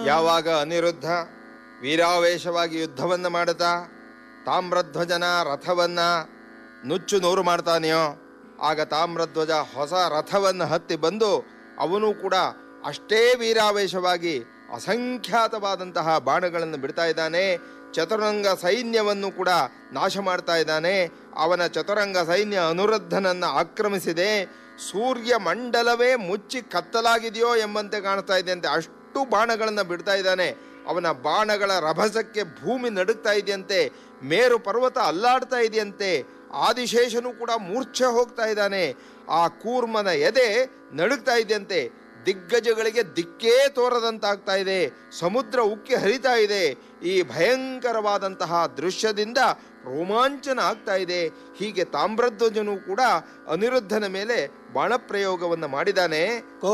ಯಾವಾಗ ಅನಿರುದ್ಧ ವೀರಾವೇಶವಾಗಿ ಯುದ್ಧವನ್ನು ಮಾಡುತ್ತಾ ತಾಮ್ರಧ್ವಜನ ರಥವನ್ನ ನುಚ್ಚು ನೂರು ಮಾಡ್ತಾನೆಯೋ ಆಗ ತಾಮ್ರಧ್ವಜ ಹೊಸ ರಥವನ್ನು ಹತ್ತಿ ಬಂದು ಅವನು ಕೂಡ ಅಷ್ಟೇ ವೀರಾವೇಶವಾಗಿ ಅಸಂಖ್ಯಾತವಾದಂತಹ ಬಾಣಗಳನ್ನು ಬಿಡ್ತಾ ಇದ್ದಾನೆ ಚತುರಂಗ ಸೈನ್ಯವನ್ನು ಕೂಡ ನಾಶ ಮಾಡ್ತಾ ಇದ್ದಾನೆ ಅವನ ಚತುರಂಗ ಸೈನ್ಯ ಅನುರುದ್ಧನನ್ನು ಆಕ್ರಮಿಸಿದೆ ಸೂರ್ಯ ಮಂಡಲವೇ ಮುಚ್ಚಿ ಕತ್ತಲಾಗಿದೆಯೋ ಎಂಬಂತೆ ಕಾಣ್ತಾ ಇದೆಯಂತೆ ಅಷ್ಟು ಬಾಣಗಳನ್ನು ಬಿಡ್ತಾ ಇದ್ದಾನೆ ಅವನ ಬಾಣಗಳ ರಭಸಕ್ಕೆ ಭೂಮಿ ನಡುಗ್ತಾ ಇದೆಯಂತೆ ಮೇರು ಪರ್ವತ ಅಲ್ಲಾಡ್ತಾ ಇದೆಯಂತೆ ಆದಿಶೇಷನು ಕೂಡ ಮೂರ್ಛೆ ಹೋಗ್ತಾ ಇದ್ದಾನೆ ಆ ಕೂರ್ಮನ ಎದೆ ನಡುಗ್ತಾ ಇದೆಯಂತೆ ದಿಗ್ಗಜಗಳಿಗೆ ದಿಕ್ಕೇ ತೋರದಂತಾಗ್ತಾ ಇದೆ ಸಮುದ್ರ ಉಕ್ಕಿ ಹರಿತಾ ಇದೆ ಈ ಭಯಂಕರವಾದಂತಹ ದೃಶ್ಯದಿಂದ ರೋಮಾಂಚನ ಆಗ್ತಾ ಇದೆ ಹೀಗೆ ತಾಮ್ರಧ್ವಜನು ಕೂಡ ಅನಿರುದ್ಧನ ಮೇಲೆ ಬಾಣಪ್ರಯೋಗವನ್ನು ಮಾಡಿದ್ದಾನೆ